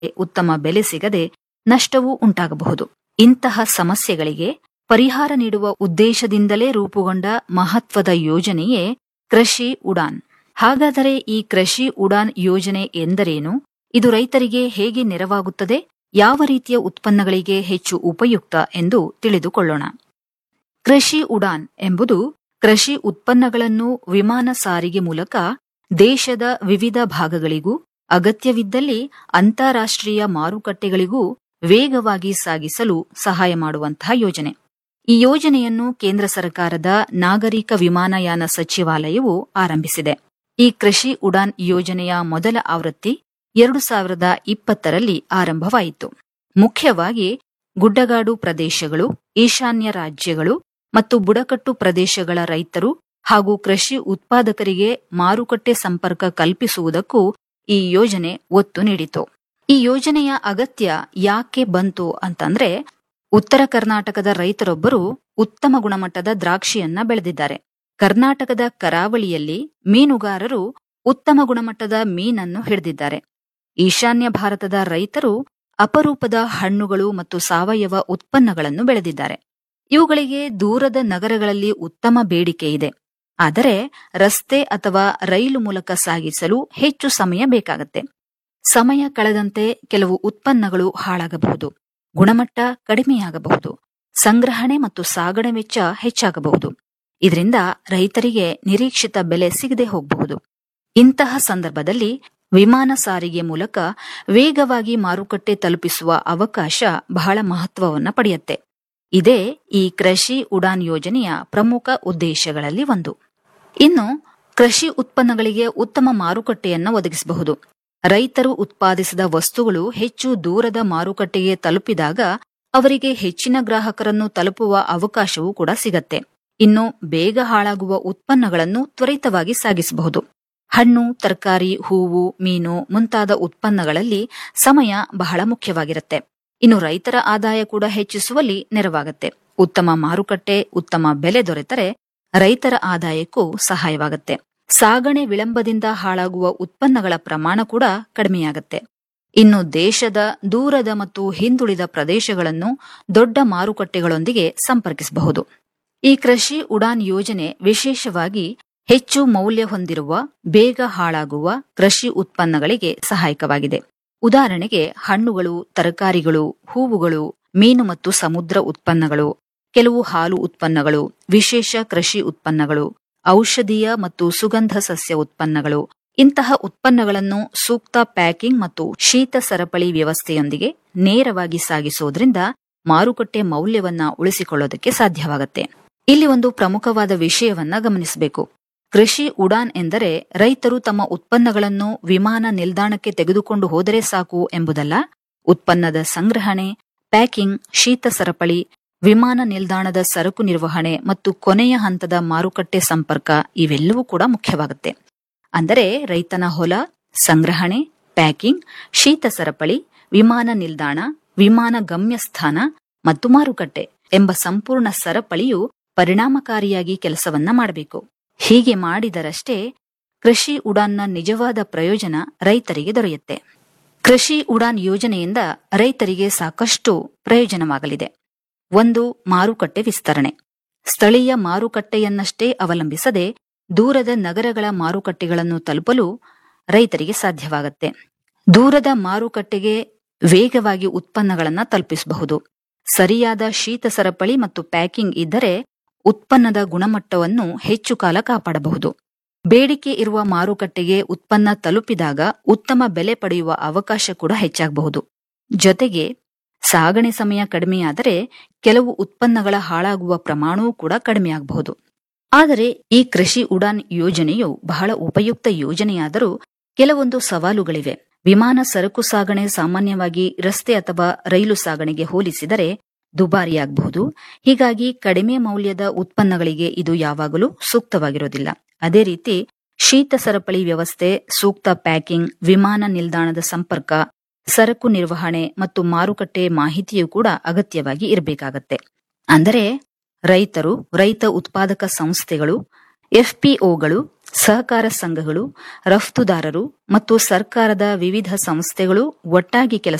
ಉತ್ತಮ ಬೆಲೆ ಸಿಗದೆ ನಷ್ಟವೂ ಉಂಟಾಗಬಹುದು ಇಂತಹ ಸಮಸ್ಯೆಗಳಿಗೆ ಪರಿಹಾರ ನೀಡುವ ಉದ್ದೇಶದಿಂದಲೇ ರೂಪುಗೊಂಡ ಮಹತ್ವದ ಯೋಜನೆಯೇ ಕೃಷಿ ಉಡಾನ್ ಹಾಗಾದರೆ ಈ ಕೃಷಿ ಉಡಾನ್ ಯೋಜನೆ ಎಂದರೇನು ಇದು ರೈತರಿಗೆ ಹೇಗೆ ನೆರವಾಗುತ್ತದೆ ಯಾವ ರೀತಿಯ ಉತ್ಪನ್ನಗಳಿಗೆ ಹೆಚ್ಚು ಉಪಯುಕ್ತ ಎಂದು ತಿಳಿದುಕೊಳ್ಳೋಣ ಕೃಷಿ ಉಡಾನ್ ಎಂಬುದು ಕೃಷಿ ಉತ್ಪನ್ನಗಳನ್ನು ವಿಮಾನ ಸಾರಿಗೆ ಮೂಲಕ ದೇಶದ ವಿವಿಧ ಭಾಗಗಳಿಗೂ ಅಗತ್ಯವಿದ್ದಲ್ಲಿ ಅಂತಾರಾಷ್ಟ್ರೀಯ ಮಾರುಕಟ್ಟೆಗಳಿಗೂ ವೇಗವಾಗಿ ಸಾಗಿಸಲು ಸಹಾಯ ಮಾಡುವಂತಹ ಯೋಜನೆ ಈ ಯೋಜನೆಯನ್ನು ಕೇಂದ್ರ ಸರ್ಕಾರದ ನಾಗರಿಕ ವಿಮಾನಯಾನ ಸಚಿವಾಲಯವು ಆರಂಭಿಸಿದೆ ಈ ಕೃಷಿ ಉಡಾನ್ ಯೋಜನೆಯ ಮೊದಲ ಆವೃತ್ತಿ ಎರಡು ಸಾವಿರದ ಇಪ್ಪತ್ತರಲ್ಲಿ ಆರಂಭವಾಯಿತು ಮುಖ್ಯವಾಗಿ ಗುಡ್ಡಗಾಡು ಪ್ರದೇಶಗಳು ಈಶಾನ್ಯ ರಾಜ್ಯಗಳು ಮತ್ತು ಬುಡಕಟ್ಟು ಪ್ರದೇಶಗಳ ರೈತರು ಹಾಗೂ ಕೃಷಿ ಉತ್ಪಾದಕರಿಗೆ ಮಾರುಕಟ್ಟೆ ಸಂಪರ್ಕ ಕಲ್ಪಿಸುವುದಕ್ಕೂ ಈ ಯೋಜನೆ ಒತ್ತು ನೀಡಿತು ಈ ಯೋಜನೆಯ ಅಗತ್ಯ ಯಾಕೆ ಬಂತು ಅಂತಂದ್ರೆ ಉತ್ತರ ಕರ್ನಾಟಕದ ರೈತರೊಬ್ಬರು ಉತ್ತಮ ಗುಣಮಟ್ಟದ ದ್ರಾಕ್ಷಿಯನ್ನ ಬೆಳೆದಿದ್ದಾರೆ ಕರ್ನಾಟಕದ ಕರಾವಳಿಯಲ್ಲಿ ಮೀನುಗಾರರು ಉತ್ತಮ ಗುಣಮಟ್ಟದ ಮೀನನ್ನು ಹಿಡಿದಿದ್ದಾರೆ ಈಶಾನ್ಯ ಭಾರತದ ರೈತರು ಅಪರೂಪದ ಹಣ್ಣುಗಳು ಮತ್ತು ಸಾವಯವ ಉತ್ಪನ್ನಗಳನ್ನು ಬೆಳೆದಿದ್ದಾರೆ ಇವುಗಳಿಗೆ ದೂರದ ನಗರಗಳಲ್ಲಿ ಉತ್ತಮ ಬೇಡಿಕೆ ಇದೆ ಆದರೆ ರಸ್ತೆ ಅಥವಾ ರೈಲು ಮೂಲಕ ಸಾಗಿಸಲು ಹೆಚ್ಚು ಸಮಯ ಬೇಕಾಗುತ್ತೆ ಸಮಯ ಕಳೆದಂತೆ ಕೆಲವು ಉತ್ಪನ್ನಗಳು ಹಾಳಾಗಬಹುದು ಗುಣಮಟ್ಟ ಕಡಿಮೆಯಾಗಬಹುದು ಸಂಗ್ರಹಣೆ ಮತ್ತು ಸಾಗಣೆ ವೆಚ್ಚ ಹೆಚ್ಚಾಗಬಹುದು ಇದರಿಂದ ರೈತರಿಗೆ ನಿರೀಕ್ಷಿತ ಬೆಲೆ ಸಿಗದೆ ಹೋಗಬಹುದು ಇಂತಹ ಸಂದರ್ಭದಲ್ಲಿ ವಿಮಾನ ಸಾರಿಗೆ ಮೂಲಕ ವೇಗವಾಗಿ ಮಾರುಕಟ್ಟೆ ತಲುಪಿಸುವ ಅವಕಾಶ ಬಹಳ ಮಹತ್ವವನ್ನ ಪಡೆಯುತ್ತೆ ಇದೇ ಈ ಕೃಷಿ ಉಡಾನ್ ಯೋಜನೆಯ ಪ್ರಮುಖ ಉದ್ದೇಶಗಳಲ್ಲಿ ಒಂದು ಇನ್ನು ಕೃಷಿ ಉತ್ಪನ್ನಗಳಿಗೆ ಉತ್ತಮ ಮಾರುಕಟ್ಟೆಯನ್ನ ಒದಗಿಸಬಹುದು ರೈತರು ಉತ್ಪಾದಿಸಿದ ವಸ್ತುಗಳು ಹೆಚ್ಚು ದೂರದ ಮಾರುಕಟ್ಟೆಗೆ ತಲುಪಿದಾಗ ಅವರಿಗೆ ಹೆಚ್ಚಿನ ಗ್ರಾಹಕರನ್ನು ತಲುಪುವ ಅವಕಾಶವೂ ಕೂಡ ಸಿಗತ್ತೆ ಇನ್ನು ಬೇಗ ಹಾಳಾಗುವ ಉತ್ಪನ್ನಗಳನ್ನು ತ್ವರಿತವಾಗಿ ಸಾಗಿಸಬಹುದು ಹಣ್ಣು ತರಕಾರಿ ಹೂವು ಮೀನು ಮುಂತಾದ ಉತ್ಪನ್ನಗಳಲ್ಲಿ ಸಮಯ ಬಹಳ ಮುಖ್ಯವಾಗಿರುತ್ತೆ ಇನ್ನು ರೈತರ ಆದಾಯ ಕೂಡ ಹೆಚ್ಚಿಸುವಲ್ಲಿ ನೆರವಾಗುತ್ತೆ ಉತ್ತಮ ಮಾರುಕಟ್ಟೆ ಉತ್ತಮ ಬೆಲೆ ದೊರೆತರೆ ರೈತರ ಆದಾಯಕ್ಕೂ ಸಹಾಯವಾಗುತ್ತೆ ಸಾಗಣೆ ವಿಳಂಬದಿಂದ ಹಾಳಾಗುವ ಉತ್ಪನ್ನಗಳ ಪ್ರಮಾಣ ಕೂಡ ಕಡಿಮೆಯಾಗುತ್ತೆ ಇನ್ನು ದೇಶದ ದೂರದ ಮತ್ತು ಹಿಂದುಳಿದ ಪ್ರದೇಶಗಳನ್ನು ದೊಡ್ಡ ಮಾರುಕಟ್ಟೆಗಳೊಂದಿಗೆ ಸಂಪರ್ಕಿಸಬಹುದು ಈ ಕೃಷಿ ಉಡಾನ್ ಯೋಜನೆ ವಿಶೇಷವಾಗಿ ಹೆಚ್ಚು ಮೌಲ್ಯ ಹೊಂದಿರುವ ಬೇಗ ಹಾಳಾಗುವ ಕೃಷಿ ಉತ್ಪನ್ನಗಳಿಗೆ ಸಹಾಯಕವಾಗಿದೆ ಉದಾಹರಣೆಗೆ ಹಣ್ಣುಗಳು ತರಕಾರಿಗಳು ಹೂವುಗಳು ಮೀನು ಮತ್ತು ಸಮುದ್ರ ಉತ್ಪನ್ನಗಳು ಕೆಲವು ಹಾಲು ಉತ್ಪನ್ನಗಳು ವಿಶೇಷ ಕೃಷಿ ಉತ್ಪನ್ನಗಳು ಔಷಧೀಯ ಮತ್ತು ಸುಗಂಧ ಸಸ್ಯ ಉತ್ಪನ್ನಗಳು ಇಂತಹ ಉತ್ಪನ್ನಗಳನ್ನು ಸೂಕ್ತ ಪ್ಯಾಕಿಂಗ್ ಮತ್ತು ಶೀತ ಸರಪಳಿ ವ್ಯವಸ್ಥೆಯೊಂದಿಗೆ ನೇರವಾಗಿ ಸಾಗಿಸುವುದರಿಂದ ಮಾರುಕಟ್ಟೆ ಮೌಲ್ಯವನ್ನ ಉಳಿಸಿಕೊಳ್ಳೋದಕ್ಕೆ ಸಾಧ್ಯವಾಗುತ್ತೆ ಇಲ್ಲಿ ಒಂದು ಪ್ರಮುಖವಾದ ವಿಷಯವನ್ನ ಗಮನಿಸಬೇಕು ಕೃಷಿ ಉಡಾನ್ ಎಂದರೆ ರೈತರು ತಮ್ಮ ಉತ್ಪನ್ನಗಳನ್ನು ವಿಮಾನ ನಿಲ್ದಾಣಕ್ಕೆ ತೆಗೆದುಕೊಂಡು ಹೋದರೆ ಸಾಕು ಎಂಬುದಲ್ಲ ಉತ್ಪನ್ನದ ಸಂಗ್ರಹಣೆ ಪ್ಯಾಕಿಂಗ್ ಶೀತ ಸರಪಳಿ ವಿಮಾನ ನಿಲ್ದಾಣದ ಸರಕು ನಿರ್ವಹಣೆ ಮತ್ತು ಕೊನೆಯ ಹಂತದ ಮಾರುಕಟ್ಟೆ ಸಂಪರ್ಕ ಇವೆಲ್ಲವೂ ಕೂಡ ಮುಖ್ಯವಾಗುತ್ತೆ ಅಂದರೆ ರೈತನ ಹೊಲ ಸಂಗ್ರಹಣೆ ಪ್ಯಾಕಿಂಗ್ ಶೀತ ಸರಪಳಿ ವಿಮಾನ ನಿಲ್ದಾಣ ವಿಮಾನ ಗಮ್ಯಸ್ಥಾನ ಮತ್ತು ಮಾರುಕಟ್ಟೆ ಎಂಬ ಸಂಪೂರ್ಣ ಸರಪಳಿಯು ಪರಿಣಾಮಕಾರಿಯಾಗಿ ಕೆಲಸವನ್ನ ಮಾಡಬೇಕು ಹೀಗೆ ಮಾಡಿದರಷ್ಟೇ ಕೃಷಿ ಉಡಾನ್ನ ನಿಜವಾದ ಪ್ರಯೋಜನ ರೈತರಿಗೆ ದೊರೆಯುತ್ತೆ ಕೃಷಿ ಉಡಾನ್ ಯೋಜನೆಯಿಂದ ರೈತರಿಗೆ ಸಾಕಷ್ಟು ಪ್ರಯೋಜನವಾಗಲಿದೆ ಒಂದು ಮಾರುಕಟ್ಟೆ ವಿಸ್ತರಣೆ ಸ್ಥಳೀಯ ಮಾರುಕಟ್ಟೆಯನ್ನಷ್ಟೇ ಅವಲಂಬಿಸದೆ ದೂರದ ನಗರಗಳ ಮಾರುಕಟ್ಟೆಗಳನ್ನು ತಲುಪಲು ರೈತರಿಗೆ ಸಾಧ್ಯವಾಗುತ್ತೆ ದೂರದ ಮಾರುಕಟ್ಟೆಗೆ ವೇಗವಾಗಿ ಉತ್ಪನ್ನಗಳನ್ನು ತಲುಪಿಸಬಹುದು ಸರಿಯಾದ ಶೀತ ಸರಪಳಿ ಮತ್ತು ಪ್ಯಾಕಿಂಗ್ ಇದ್ದರೆ ಉತ್ಪನ್ನದ ಗುಣಮಟ್ಟವನ್ನು ಹೆಚ್ಚು ಕಾಲ ಕಾಪಾಡಬಹುದು ಬೇಡಿಕೆ ಇರುವ ಮಾರುಕಟ್ಟೆಗೆ ಉತ್ಪನ್ನ ತಲುಪಿದಾಗ ಉತ್ತಮ ಬೆಲೆ ಪಡೆಯುವ ಅವಕಾಶ ಕೂಡ ಹೆಚ್ಚಾಗಬಹುದು ಜೊತೆಗೆ ಸಾಗಣೆ ಸಮಯ ಕಡಿಮೆಯಾದರೆ ಕೆಲವು ಉತ್ಪನ್ನಗಳ ಹಾಳಾಗುವ ಪ್ರಮಾಣವೂ ಕೂಡ ಕಡಿಮೆಯಾಗಬಹುದು ಆದರೆ ಈ ಕೃಷಿ ಉಡಾನ್ ಯೋಜನೆಯು ಬಹಳ ಉಪಯುಕ್ತ ಯೋಜನೆಯಾದರೂ ಕೆಲವೊಂದು ಸವಾಲುಗಳಿವೆ ವಿಮಾನ ಸರಕು ಸಾಗಣೆ ಸಾಮಾನ್ಯವಾಗಿ ರಸ್ತೆ ಅಥವಾ ರೈಲು ಸಾಗಣೆಗೆ ಹೋಲಿಸಿದರೆ ದುಬಾರಿಯಾಗಬಹುದು ಹೀಗಾಗಿ ಕಡಿಮೆ ಮೌಲ್ಯದ ಉತ್ಪನ್ನಗಳಿಗೆ ಇದು ಯಾವಾಗಲೂ ಸೂಕ್ತವಾಗಿರೋದಿಲ್ಲ ಅದೇ ರೀತಿ ಶೀತ ಸರಪಳಿ ವ್ಯವಸ್ಥೆ ಸೂಕ್ತ ಪ್ಯಾಕಿಂಗ್ ವಿಮಾನ ನಿಲ್ದಾಣದ ಸಂಪರ್ಕ ಸರಕು ನಿರ್ವಹಣೆ ಮತ್ತು ಮಾರುಕಟ್ಟೆ ಮಾಹಿತಿಯೂ ಕೂಡ ಅಗತ್ಯವಾಗಿ ಇರಬೇಕಾಗತ್ತೆ ಅಂದರೆ ರೈತರು ರೈತ ಉತ್ಪಾದಕ ಸಂಸ್ಥೆಗಳು ಎಫ್ಪಿಒಗಳು ಸಹಕಾರ ಸಂಘಗಳು ರಫ್ತುದಾರರು ಮತ್ತು ಸರ್ಕಾರದ ವಿವಿಧ ಸಂಸ್ಥೆಗಳು ಒಟ್ಟಾಗಿ ಕೆಲಸ